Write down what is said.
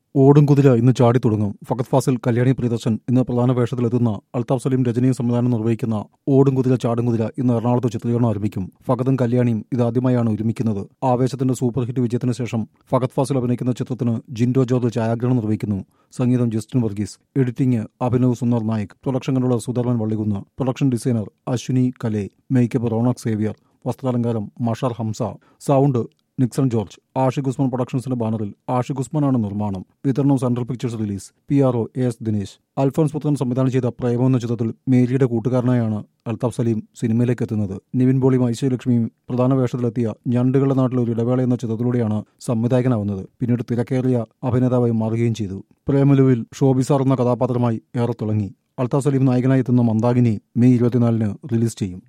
ഓടും കുതിര ഇന്ന് ചാടിത്തുടങ്ങും ഫഗത് ഫാസിൽ കല്യാണി പ്രിയദർശൻ ഇന്ന് പ്രധാന വേഷത്തിലെത്തുന്ന അൽതാഫ് സലീം രജനിയും സംവിധാനം നിർവഹിക്കുന്ന ഓടും കുതിര ചാടും കുതിര ഇന്ന് എറണാകുളത്ത് ചിത്രീകരണം ആരംഭിക്കും ഫഗതും കല്യാണിയും ഇതാദ്യമായാണ് ഒരുമിക്കുന്നത് ആവേശത്തിന്റെ സൂപ്പർ ഹിറ്റ് വിജയത്തിന് ശേഷം ഫഗത് ഫാസിൽ അഭിനയിക്കുന്ന ചിത്രത്തിന് ജിൻഡോ ജോർജ് ഛായാഗ്രഹണം നിർവഹിക്കുന്നു സംഗീതം Justin Varghese editing Abhinav Sundar Naik production controller Sudharvan Vallikunnu production designer Ashwini Kale makeup Ronak Xavier വസ്ത്രാലങ്കാരം Mashar Hamza sound Nixon George Ashiq Usman പ്രൊഡക്ഷൻസിന്റെ ബാനറിൽ ആഷിഖ് ഉസ്മാനാണ് നിർമ്മാണം വിതരണം central pictures release P R O A S Dinesh Alphonse Puthran സംവിധാനം ചെയ്ത പ്രേമം എന്ന ചിത്രത്തിൽ മേരിയുടെ കൂട്ടുകാരനായാണ് അൽതാഫ് സലീം സിനിമയിലേക്ക് എത്തുന്നത് നിവിൻ പോളിയും ഐശ്വര്യലക്ഷ്മിയും പ്രധാന വേഷത്തിലെത്തിയ ഞണ്ടുകളുടെ നാട്ടിൽ ഒരു ഇടവേള എന്ന ചിത്രത്തിലൂടെയാണ് സംവിധായകനാവുന്നത് പിന്നീട് തിരക്കേറിയ അഭിനേതാവായി മാറുകയും ചെയ്തു പ്രേമലുവിൽ ഷോബിസാർ എന്ന കഥാപാത്രമായി ഏറെ തിളങ്ങി അൽതാഫ് സലീം നായകനായി എത്തുന്ന മന്ദാകിനി മെയ് ഇരുപത്തിനാലിന് റിലീസ് ചെയ്യും